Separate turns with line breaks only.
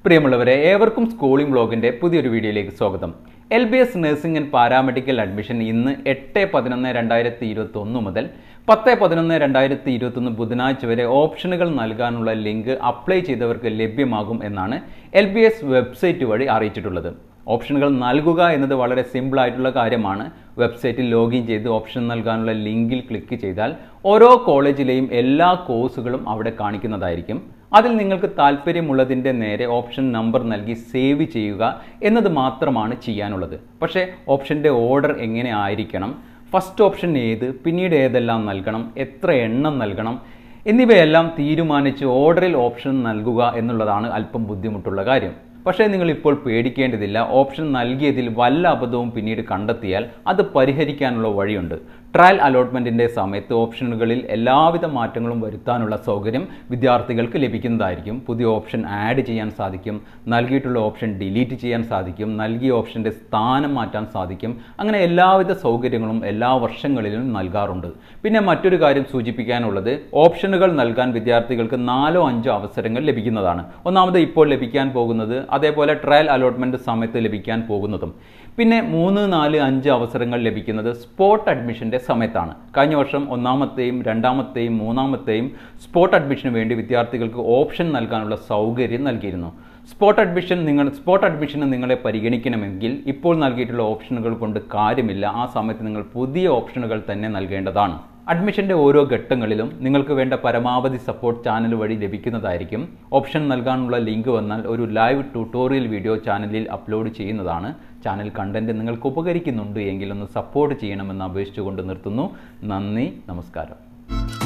പ്രിയമുള്ളവരെ ഏവർക്കും സ്കൂളിംഗ് ബ്ലോഗിന്റെ പുതിയൊരു വീഡിയോയിലേക്ക് സ്വാഗതം L B S nursing and paramedical admission ഇന്ന് എട്ട് പതിനൊന്ന് രണ്ടായിരത്തി ഇരുപത്തി ഒന്ന് മുതൽ പത്ത് പതിനൊന്ന് രണ്ടായിരത്തി ഇരുപത്തൊന്ന് ബുധനാഴ്ച വരെ ഓപ്ഷനുകൾ നൽകാനുള്ള ലിങ്ക് അപ്ലൈ ചെയ്തവർക്ക് ലഭ്യമാകും എന്നാണ് എൽ ബി എസ് വെബ്സൈറ്റ് വഴി അറിയിച്ചിട്ടുള്ളത് ഓപ്ഷനുകൾ നൽകുക എന്നത് വളരെ സിമ്പിൾ ആയിട്ടുള്ള കാര്യമാണ് വെബ്സൈറ്റിൽ ലോഗിൻ ചെയ്ത് ഓപ്ഷൻ നൽകാനുള്ള ലിങ്കിൽ ക്ലിക്ക് ചെയ്താൽ ഓരോ കോളേജിലെയും എല്ലാ കോഴ്സുകളും അവിടെ കാണിക്കുന്നതായിരിക്കും അതിൽ നിങ്ങൾക്ക് താല്പര്യമുള്ളതിൻ്റെ നേരെ ഓപ്ഷൻ നമ്പർ നൽകി സേവ് ചെയ്യുക എന്നത് മാത്രമാണ് ചെയ്യാനുള്ളത് പക്ഷേ ഓപ്ഷൻ്റെ ഓർഡർ എങ്ങനെ ആയിരിക്കണം ഫസ്റ്റ് ഓപ്ഷൻ ഏത് പിന്നീട് ഏതെല്ലാം നൽകണം എത്ര എണ്ണം നൽകണം എന്നിവയെല്ലാം തീരുമാനിച്ച് ഓർഡറിൽ ഓപ്ഷൻ നൽകുക എന്നുള്ളതാണ് അല്പം ബുദ്ധിമുട്ടുള്ള കാര്യം പക്ഷേ നിങ്ങൾ ഇപ്പോൾ പേടിക്കേണ്ടതില്ല ഓപ്ഷൻ നൽകിയതിൽ വല്ല അബദ്ധവും പിന്നീട് കണ്ടെത്തിയാൽ അത് പരിഹരിക്കാനുള്ള വഴിയുണ്ട് ട്രയൽ അലോട്ട്മെൻറ്റിൻ്റെ സമയത്ത് ഓപ്ഷനുകളിൽ എല്ലാവിധ മാറ്റങ്ങളും വരുത്താനുള്ള സൗകര്യം വിദ്യാർത്ഥികൾക്ക് ലഭിക്കുന്നതായിരിക്കും പുതിയ ഓപ്ഷൻ ആഡ് ചെയ്യാൻ സാധിക്കും നൽകിയിട്ടുള്ള ഓപ്ഷൻ ഡിലീറ്റ് ചെയ്യാൻ സാധിക്കും നൽകിയ ഓപ്ഷൻ്റെ സ്ഥാനം മാറ്റാൻ സാധിക്കും അങ്ങനെ എല്ലാവിധ സൗകര്യങ്ങളും എല്ലാ വർഷങ്ങളിലും നൽകാറുണ്ട് പിന്നെ മറ്റൊരു കാര്യം സൂചിപ്പിക്കാനുള്ളത് ഓപ്ഷനുകൾ നൽകാൻ വിദ്യാർത്ഥികൾക്ക് നാലോ അഞ്ചോ അവസരങ്ങൾ ലഭിക്കുന്നതാണ് ഒന്നാമത് ഇപ്പോൾ ലഭിക്കാൻ പോകുന്നത് അതേപോലെ ട്രയൽ അലോട്ട്മെൻറ്റ് സമയത്ത് ലഭിക്കാൻ പോകുന്നതും പിന്നെ മൂന്ന് നാല് അഞ്ച് അവസരങ്ങൾ ലഭിക്കുന്നത് സ്പോട്ട് അഡ്മിഷൻ്റെ സമയത്താണ് കഴിഞ്ഞ വർഷം ഒന്നാമത്തെയും രണ്ടാമത്തെയും മൂന്നാമത്തെയും സ്പോട്ട് അഡ്മിഷന് വേണ്ടി വിദ്യാർത്ഥികൾക്ക് ഓപ്ഷൻ നൽകാനുള്ള സൗകര്യം നൽകിയിരുന്നു സ്പോട്ട് അഡ്മിഷൻ നിങ്ങൾ സ്പോട്ട് അഡ്മിഷന് നിങ്ങളെ പരിഗണിക്കണമെങ്കിൽ ഇപ്പോൾ നൽകിയിട്ടുള്ള ഓപ്ഷനുകൾ കൊണ്ട് കാര്യമില്ല ആ സമയത്ത് നിങ്ങൾ പുതിയ ഓപ്ഷനുകൾ തന്നെ നൽകേണ്ടതാണ് അഡ്മിഷന്റെ ഓരോ ഘട്ടങ്ങളിലും നിങ്ങൾക്ക് വേണ്ട പരമാവധി സപ്പോർട്ട് ചാനൽ വഴി ലഭിക്കുന്നതായിരിക്കും ഓപ്ഷൻ നൽകാനുള്ള ലിങ്ക് വന്നാൽ ഒരു ലൈവ് ട്യൂട്ടോറിയൽ വീഡിയോ ചാനലിൽ അപ്ലോഡ് ചെയ്യുന്നതാണ് ചാനൽ കണ്ടന്റ് നിങ്ങൾക്ക് ഉപകരിക്കുന്നുണ്ട് എങ്കിൽ ഒന്ന് സപ്പോർട്ട് ചെയ്യണമെന്ന് അപേക്ഷിച്ചുകൊണ്ട് നിർത്തുന്നു നന്ദി നമസ്കാരം